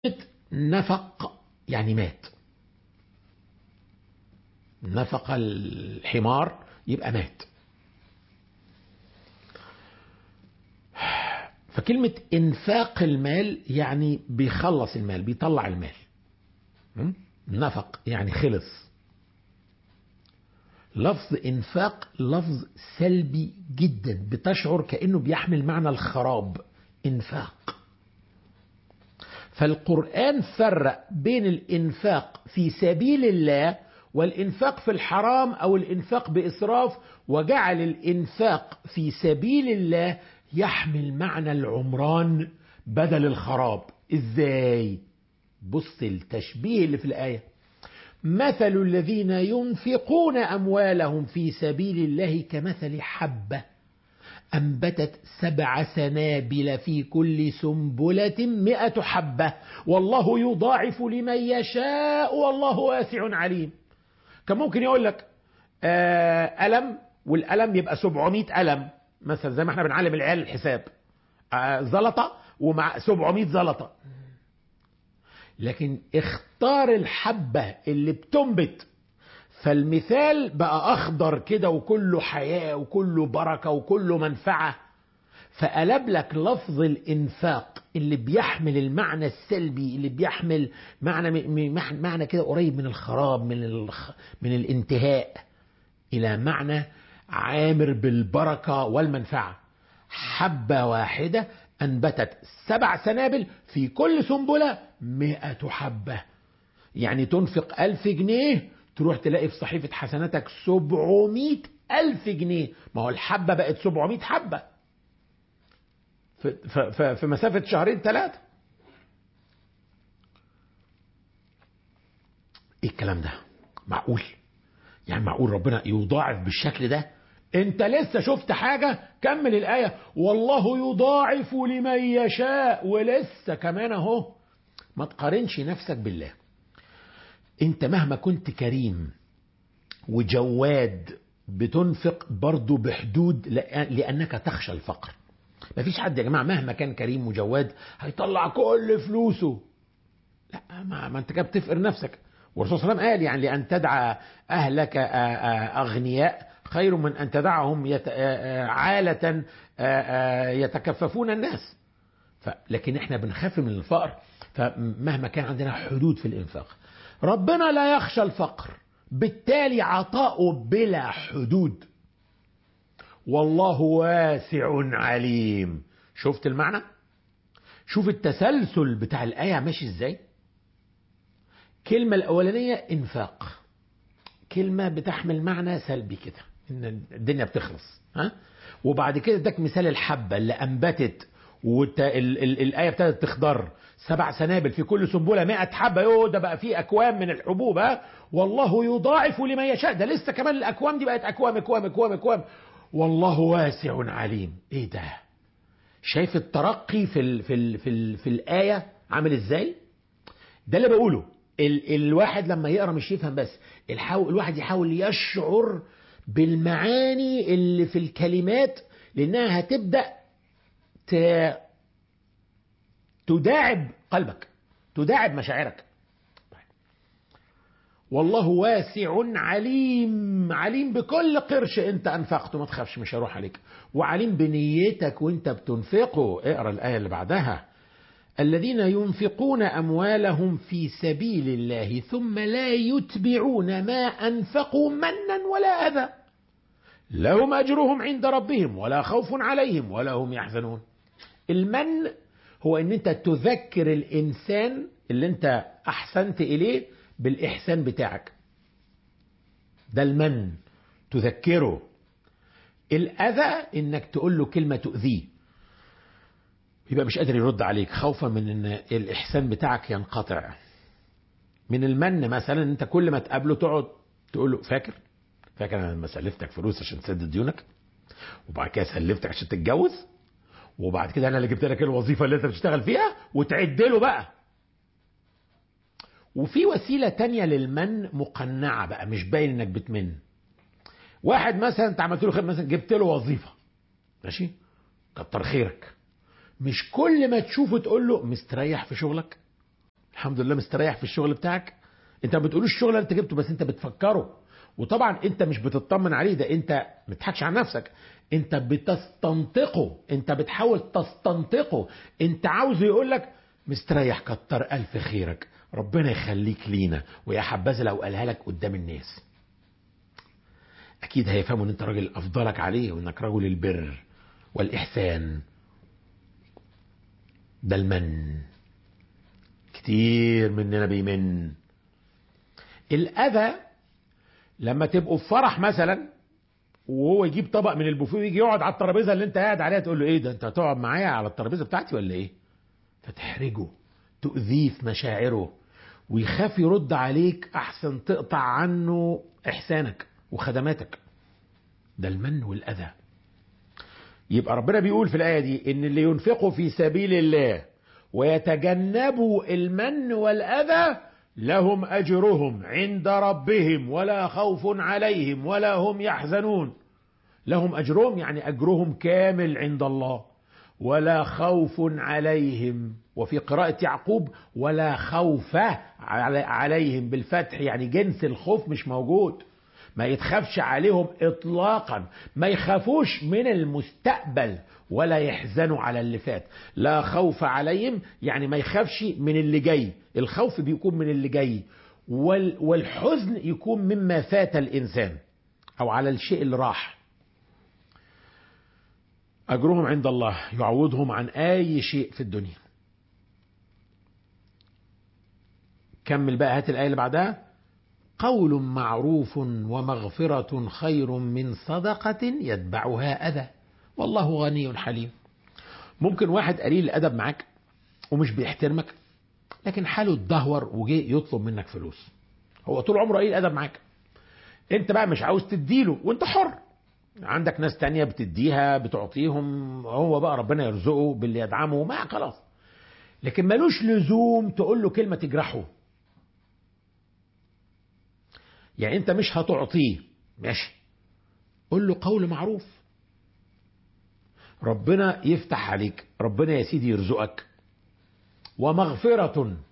نفق يعني مات نفق الحمار يبقى مات فكلمة إنفاق المال يعني بيخلص المال بيطلع المال م? نفق يعني خلص لفظ إنفاق لفظ سلبي جدا بتشعر كأنه بيحمل معنى الخراب إنفاق فالقرآن فرق بين الإنفاق في سبيل الله والإنفاق في الحرام أو الإنفاق بإسراف وجعل الإنفاق في سبيل الله يحمل معنى العمران بدل الخراب إزاي؟ بص التشبيه اللي في الآية مثل الذين ينفقون أموالهم في سبيل الله كمثل حبة أنبتت سبع سنابل في كل سنبلة مئة حبة والله يضاعف لمن يشاء والله واسع عليم كان ممكن يقول لك آه ألم والألم يبقى 700 ألم مثلا زي ما احنا بنعلم العيال الحساب آه زلطة ومع 700 زلطة لكن اختار الحبة اللي بتنبت فالمثال بقى أخضر كده وكله حياة وكله بركة وكله منفعة فقلب لك لفظ الإنفاق اللي بيحمل المعنى السلبي اللي بيحمل معنى معنى كده قريب من الخراب من الخ من الانتهاء إلى معنى عامر بالبركة والمنفعة حبة واحدة أنبتت سبع سنابل في كل سنبلة مئة حبة يعني تنفق ألف جنيه تروح تلاقي في صحيفة حسناتك سبعمائة ألف جنيه ما هو الحبة بقت سبعمائة حبة في, في, في مسافة شهرين ثلاثة ايه الكلام ده معقول يعني معقول ربنا يضاعف بالشكل ده انت لسه شفت حاجة كمل الآية والله يضاعف لمن يشاء ولسه كمان اهو ما تقارنش نفسك بالله انت مهما كنت كريم وجواد بتنفق برضه بحدود لأنك تخشى الفقر مفيش حد يا جماعة مهما كان كريم وجواد هيطلع كل فلوسه لا ما, ما انت كده بتفقر نفسك والرسول صلى الله عليه وسلم قال يعني لأن تدعى أهلك أغنياء خير من أن تدعهم يت... عالة يتكففون الناس ف... لكن احنا بنخاف من الفقر فمهما كان عندنا حدود في الإنفاق ربنا لا يخشى الفقر بالتالي عطاؤه بلا حدود والله واسع عليم شفت المعنى شوف التسلسل بتاع الآية ماشي ازاي كلمة الأولانية إنفاق كلمة بتحمل معنى سلبي كده إن الدنيا بتخلص ها وبعد كده اداك مثال الحبة اللي أنبتت والآية ابتدت تخضر سبع سنابل في كل سنبلة مئة حبة يو ده بقى فيه أكوام من الحبوب ها والله يضاعف لمن يشاء ده لسه كمان الأكوام دي بقت أكوام أكوام أكوام أكوام والله واسع عليم إيه ده شايف الترقي في ال في ال في, ال في الآية عامل إزاي ده اللي بقوله ال الواحد لما يقرا مش يفهم بس الحاول الواحد يحاول يشعر بالمعاني اللي في الكلمات لانها هتبدا ت... تداعب قلبك تداعب مشاعرك والله واسع عليم عليم بكل قرش انت انفقته ما تخافش مش هيروح عليك وعليم بنيتك وانت بتنفقه اقرا الايه اللي بعدها الذين ينفقون اموالهم في سبيل الله ثم لا يتبعون ما انفقوا منا ولا اذى لهم اجرهم عند ربهم ولا خوف عليهم ولا هم يحزنون المن هو ان انت تذكر الانسان اللي انت احسنت اليه بالاحسان بتاعك ده المن تذكره الاذى انك تقول له كلمه تؤذيه يبقى مش قادر يرد عليك خوفا من ان الاحسان بتاعك ينقطع من المن مثلا انت كل ما تقابله تقعد تقول له فاكر فاكر انا لما سلفتك فلوس عشان تسدد ديونك وبعد كده سلفتك عشان تتجوز وبعد كده انا اللي جبت لك الوظيفه اللي انت بتشتغل فيها وتعد له بقى وفي وسيله تانية للمن مقنعه بقى مش باين انك بتمن واحد مثلا انت عملت له خير مثلا جبت له وظيفه ماشي كتر خيرك مش كل ما تشوفه تقول له مستريح في شغلك الحمد لله مستريح في الشغل بتاعك انت ما بتقولوش الشغل اللي انت جبته بس انت بتفكره وطبعا انت مش بتطمن عليه ده انت ما تضحكش على نفسك انت بتستنطقه انت بتحاول تستنطقه انت عاوزه يقول لك مستريح كتر الف خيرك ربنا يخليك لينا ويا حبذا لو قالها لك قدام الناس اكيد هيفهموا ان انت راجل افضلك عليه وانك رجل البر والاحسان ده المن كتير مننا بيمن الاذى لما تبقوا في فرح مثلا وهو يجيب طبق من البوفيه ويجي يقعد على الترابيزه اللي انت قاعد عليها تقول له ايه ده انت هتقعد معايا على الترابيزه بتاعتي ولا ايه فتحرجه تؤذيه في مشاعره ويخاف يرد عليك احسن تقطع عنه احسانك وخدماتك ده المن والاذى يبقى ربنا بيقول في الايه دي ان اللي ينفقوا في سبيل الله ويتجنبوا المن والاذى لهم اجرهم عند ربهم ولا خوف عليهم ولا هم يحزنون لهم اجرهم يعني اجرهم كامل عند الله ولا خوف عليهم وفي قراءة يعقوب ولا خوف عليهم بالفتح يعني جنس الخوف مش موجود ما يتخافش عليهم اطلاقا ما يخافوش من المستقبل ولا يحزنوا على اللي فات لا خوف عليهم يعني ما يخافش من اللي جاي الخوف بيكون من اللي جاي والحزن يكون مما فات الانسان او على الشيء اللي راح اجرهم عند الله يعوضهم عن اي شيء في الدنيا كمل بقى هات الايه اللي بعدها قول معروف ومغفرة خير من صدقة يتبعها أذى والله غني حليم ممكن واحد قليل الأدب معاك ومش بيحترمك لكن حاله اتدهور وجه يطلب منك فلوس هو طول عمره قليل الأدب معاك انت بقى مش عاوز تديله وانت حر عندك ناس تانية بتديها بتعطيهم هو بقى ربنا يرزقه باللي يدعمه ما خلاص لكن ملوش لزوم تقول له كلمة تجرحه يعني انت مش هتعطيه ماشي قول له قول معروف ربنا يفتح عليك ربنا يا سيدي يرزقك ومغفرة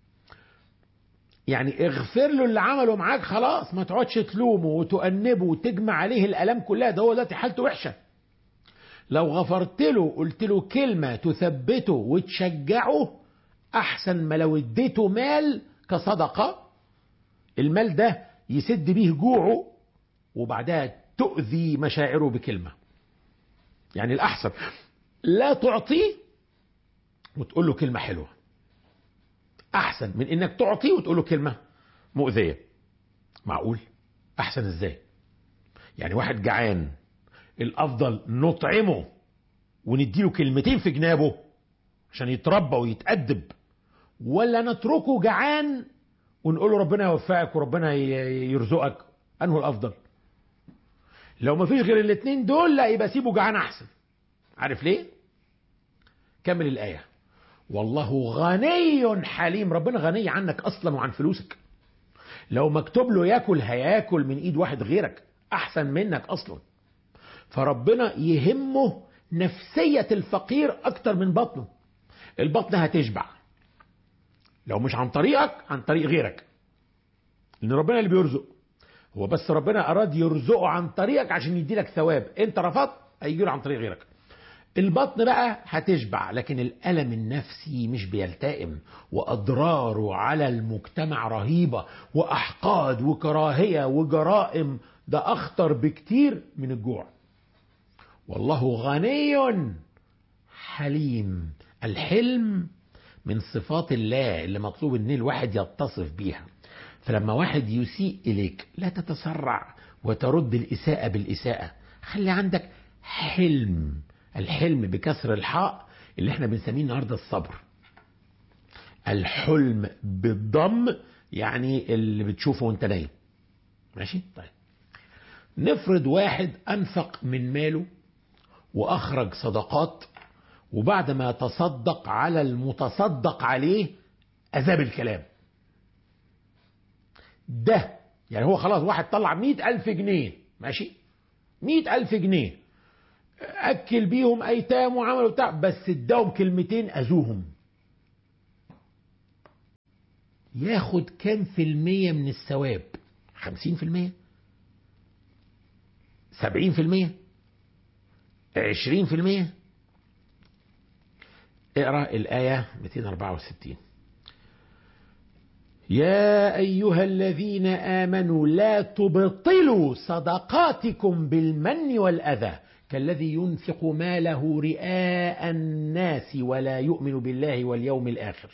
يعني اغفر له اللي عمله معاك خلاص ما تقعدش تلومه وتؤنبه وتجمع عليه الالام كلها ده هو دلوقتي حالته وحشه لو غفرت له قلت له كلمه تثبته وتشجعه احسن ما لو اديته مال كصدقه المال ده يسد بيه جوعه وبعدها تؤذي مشاعره بكلمة يعني الأحسن لا تعطيه وتقول له كلمة حلوة أحسن من إنك تعطيه وتقول له كلمة مؤذية معقول أحسن إزاي يعني واحد جعان الأفضل نطعمه ونديله كلمتين في جنابه عشان يتربى ويتأدب ولا نتركه جعان ونقول له ربنا يوفقك وربنا يرزقك انه الافضل لو ما فيش غير الاثنين دول لا يبقى سيبه جعان احسن عارف ليه كمل الايه والله غني حليم ربنا غني عنك اصلا وعن فلوسك لو مكتوب له ياكل هياكل من ايد واحد غيرك احسن منك اصلا فربنا يهمه نفسية الفقير اكتر من بطنه البطن هتشبع لو مش عن طريقك عن طريق غيرك لان ربنا اللي بيرزق هو بس ربنا اراد يرزقه عن طريقك عشان يديلك ثواب انت رفضت هيجي له عن طريق غيرك البطن بقى هتشبع لكن الألم النفسي مش بيلتئم وأضراره على المجتمع رهيبة وأحقاد وكراهية وجرائم ده أخطر بكتير من الجوع والله غني حليم الحلم من صفات الله اللي مطلوب ان الواحد يتصف بيها فلما واحد يسيء اليك لا تتسرع وترد الاساءة بالاساءة خلي عندك حلم الحلم بكسر الحاء اللي احنا بنسميه النهارده الصبر الحلم بالضم يعني اللي بتشوفه وانت نايم ماشي طيب نفرض واحد انفق من ماله واخرج صدقات وبعد ما تصدق على المتصدق عليه أذاب الكلام ده يعني هو خلاص واحد طلع مئة ألف جنيه ماشي مئة ألف جنيه أكل بيهم أيتام وعملوا بتاع بس اداهم كلمتين أذوهم ياخد كام في المية من الثواب خمسين في المية سبعين في المية عشرين في المية اقرأ الآية 264 يا أيها الذين آمنوا لا تبطلوا صدقاتكم بالمن والأذى كالذي ينفق ماله رئاء الناس ولا يؤمن بالله واليوم الآخر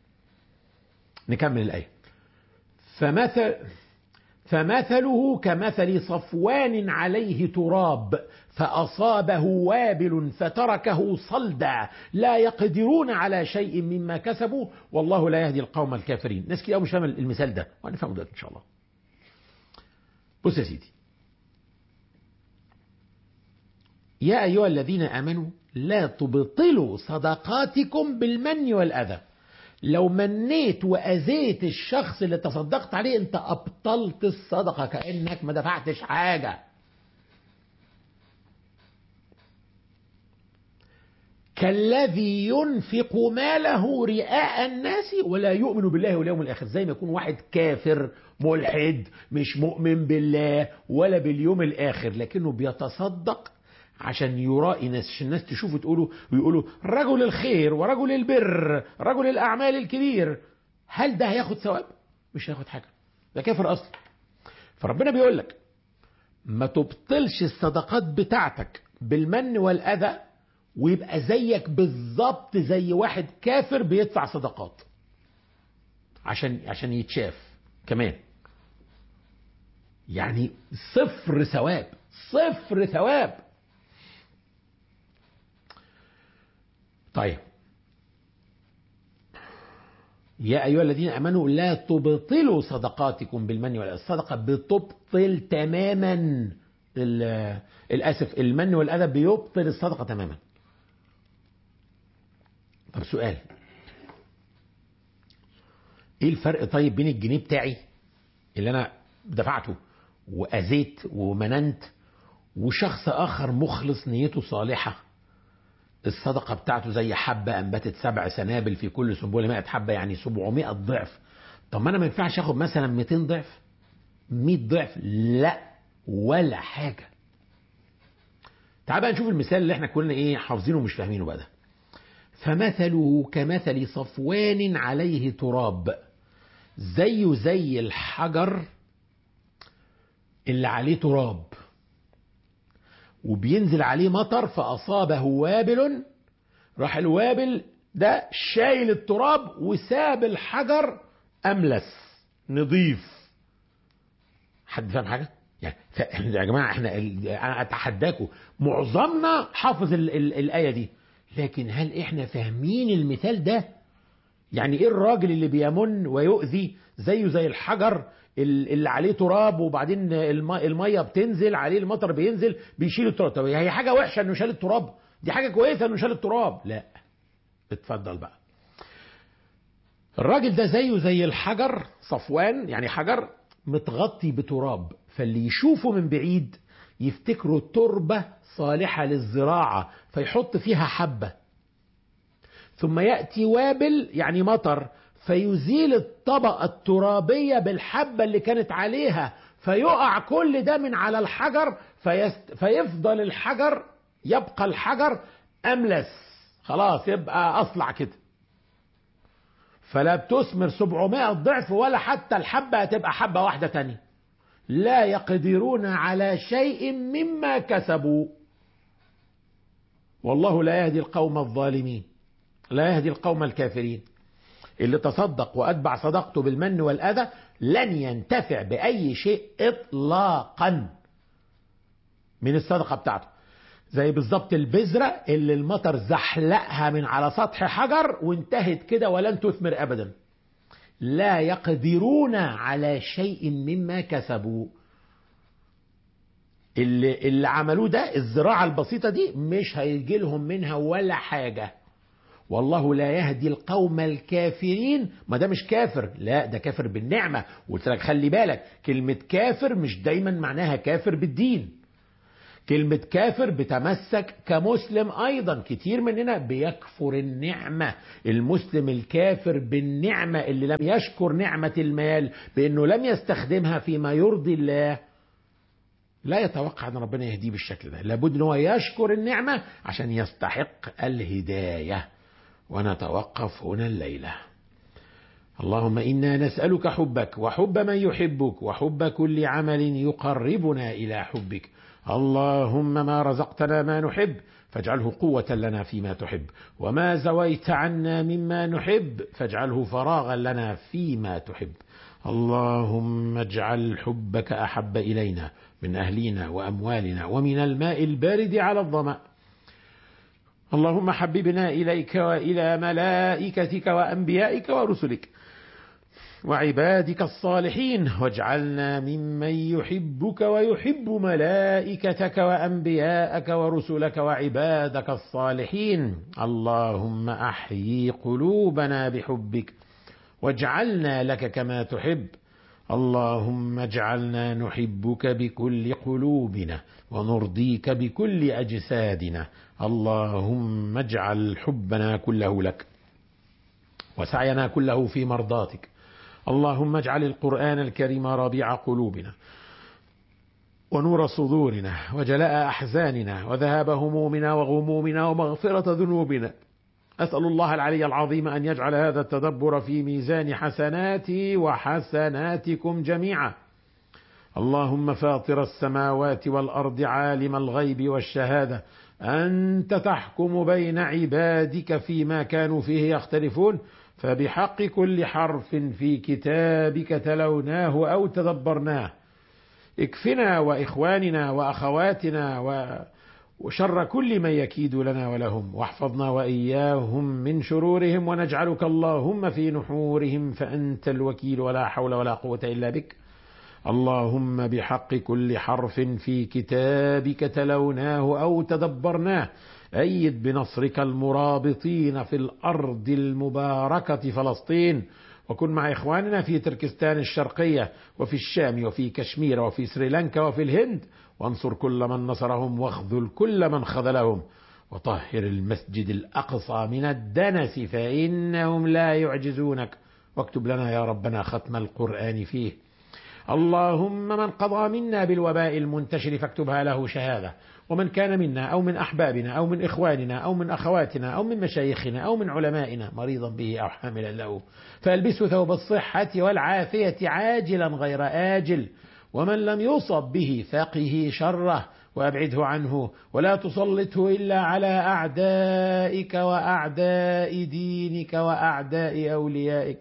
نكمل الآية فمثل فمثله كمثل صفوان عليه تراب فأصابه وابل فتركه صلدا لا يقدرون على شيء مما كسبوا والله لا يهدي القوم الكافرين ناس كده مش فاهم المثال ده وهنفهمه دلوقتي إن شاء الله بص يا سيدي يا أيها الذين آمنوا لا تبطلوا صدقاتكم بالمن والأذى لو منيت وأذيت الشخص اللي تصدقت عليه أنت أبطلت الصدقة كأنك ما دفعتش حاجة كالذي ينفق ماله رئاء الناس ولا يؤمن بالله واليوم الآخر زي ما يكون واحد كافر ملحد مش مؤمن بالله ولا باليوم الآخر لكنه بيتصدق عشان يرائي ناس عشان الناس تشوفه تقولوا ويقولوا رجل الخير ورجل البر رجل الأعمال الكبير هل ده هياخد ثواب؟ مش هياخد حاجة ده كافر أصلا فربنا بيقول لك ما تبطلش الصدقات بتاعتك بالمن والأذى ويبقى زيك بالظبط زي واحد كافر بيدفع صدقات عشان عشان يتشاف كمان يعني صفر ثواب صفر ثواب طيب يا أيها الذين أمنوا لا تبطلوا صدقاتكم بالمن والأذى الصدقة بتبطل تماما الأسف المن والأذى بيبطل الصدقة تماما طب سؤال ايه الفرق طيب بين الجنيه بتاعي اللي انا دفعته واذيت ومننت وشخص اخر مخلص نيته صالحه الصدقه بتاعته زي حبه انبتت سبع سنابل في كل سنبله 100 حبه يعني 700 ضعف طب ما انا ما ينفعش اخد مثلا 200 ضعف 100 ضعف لا ولا حاجه تعال بقى نشوف المثال اللي احنا كلنا ايه حافظينه ومش فاهمينه بقى ده فمثله كمثل صفوان عليه تراب زيه زي الحجر اللي عليه تراب وبينزل عليه مطر فأصابه وابل راح الوابل ده شايل التراب وساب الحجر أملس نظيف حد فاهم حاجة؟ يعني يا جماعة احنا انا اتحداكم معظمنا حافظ ال ال الآية دي لكن هل احنا فاهمين المثال ده يعني ايه الراجل اللي بيمن ويؤذي زيه زي الحجر اللي عليه تراب وبعدين المية بتنزل عليه المطر بينزل بيشيل التراب طب هي حاجة وحشة انه شال التراب دي حاجة كويسة انه شال التراب لا اتفضل بقى الراجل ده زيه زي الحجر صفوان يعني حجر متغطي بتراب فاللي يشوفه من بعيد يفتكروا تربة صالحة للزراعة فيحط فيها حبة ثم يأتي وابل يعني مطر فيزيل الطبقة الترابية بالحبة اللي كانت عليها فيقع كل ده من على الحجر فيست فيفضل الحجر يبقى الحجر أملس خلاص يبقى أصلع كده فلا بتثمر 700 ضعف ولا حتى الحبة هتبقى حبة واحدة تانية لا يقدرون على شيء مما كسبوا والله لا يهدي القوم الظالمين لا يهدي القوم الكافرين اللي تصدق وأتبع صدقته بالمن والأذى لن ينتفع بأي شيء إطلاقا من الصدقة بتاعته زي بالظبط البذرة اللي المطر زحلقها من على سطح حجر وانتهت كده ولن تثمر أبدا لا يقدرون على شيء مما كسبوا اللي, اللي عملوه ده الزراعة البسيطة دي مش هيجي لهم منها ولا حاجة والله لا يهدي القوم الكافرين ما ده مش كافر لا ده كافر بالنعمة قلت لك خلي بالك كلمة كافر مش دايما معناها كافر بالدين كلمة كافر بتمسك كمسلم أيضا كتير مننا بيكفر النعمة المسلم الكافر بالنعمة اللي لم يشكر نعمة المال بأنه لم يستخدمها فيما يرضي الله لا يتوقع أن ربنا يهديه بالشكل ده لابد أنه يشكر النعمة عشان يستحق الهداية ونتوقف هنا الليلة اللهم إنا نسألك حبك وحب من يحبك وحب كل عمل يقربنا إلى حبك اللهم ما رزقتنا ما نحب فاجعله قوة لنا فيما تحب وما زويت عنا مما نحب فاجعله فراغا لنا فيما تحب اللهم اجعل حبك أحب إلينا من أهلنا وأموالنا ومن الماء البارد على الظمأ اللهم حببنا إليك وإلى ملائكتك وأنبيائك ورسلك وعبادك الصالحين واجعلنا ممن يحبك ويحب ملائكتك وأنبياءك ورسلك وعبادك الصالحين اللهم أحيي قلوبنا بحبك واجعلنا لك كما تحب اللهم اجعلنا نحبك بكل قلوبنا ونرضيك بكل أجسادنا اللهم اجعل حبنا كله لك وسعينا كله في مرضاتك اللهم اجعل القرآن الكريم ربيع قلوبنا ونور صدورنا وجلاء أحزاننا وذهاب همومنا وغمومنا ومغفرة ذنوبنا أسأل الله العلي العظيم أن يجعل هذا التدبر في ميزان حسناتي وحسناتكم جميعا اللهم فاطر السماوات والأرض عالم الغيب والشهادة أنت تحكم بين عبادك فيما كانوا فيه يختلفون فبحق كل حرف في كتابك تلوناه أو تدبرناه اكفنا وإخواننا وأخواتنا وشر كل من يكيد لنا ولهم واحفظنا وإياهم من شرورهم ونجعلك اللهم في نحورهم فأنت الوكيل ولا حول ولا قوة إلا بك اللهم بحق كل حرف في كتابك تلوناه أو تدبرناه أيد بنصرك المرابطين في الأرض المباركة فلسطين وكن مع إخواننا في تركستان الشرقية وفي الشام وفي كشمير وفي سريلانكا وفي الهند وانصر كل من نصرهم واخذل كل من خذلهم وطهر المسجد الأقصى من الدنس فإنهم لا يعجزونك واكتب لنا يا ربنا ختم القرآن فيه اللهم من قضى منا بالوباء المنتشر فاكتبها له شهادة ومن كان منا أو من أحبابنا أو من إخواننا أو من أخواتنا أو من مشايخنا أو من علمائنا مريضا به أو حاملا له فألبسه ثوب الصحة والعافية عاجلا غير آجل ومن لم يصب به فقه شره وأبعده عنه ولا تسلطه إلا على أعدائك وأعداء دينك وأعداء أوليائك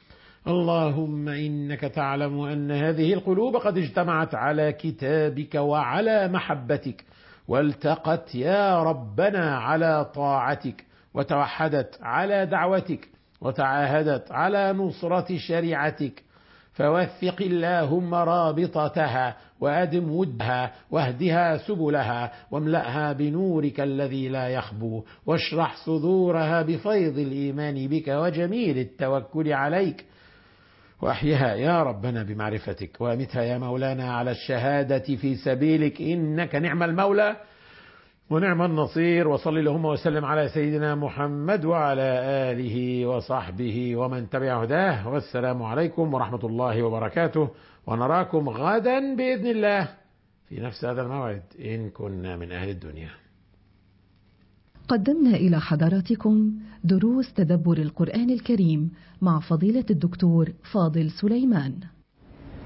اللهم إنك تعلم أن هذه القلوب قد اجتمعت على كتابك وعلى محبتك والتقت يا ربنا على طاعتك وتوحدت على دعوتك وتعاهدت على نصرة شريعتك فوثق اللهم رابطتها وأدم ودها واهدها سبلها واملأها بنورك الذي لا يخبو واشرح صدورها بفيض الإيمان بك وجميل التوكل عليك وأحيها يا ربنا بمعرفتك وأمتها يا مولانا على الشهادة في سبيلك إنك نعم المولى ونعم النصير وصل اللهم وسلم على سيدنا محمد وعلى آله وصحبه ومن تبع هداه والسلام عليكم ورحمة الله وبركاته ونراكم غدا بإذن الله في نفس هذا الموعد إن كنا من أهل الدنيا قدمنا إلى حضراتكم دروس تدبر القرآن الكريم مع فضيلة الدكتور فاضل سليمان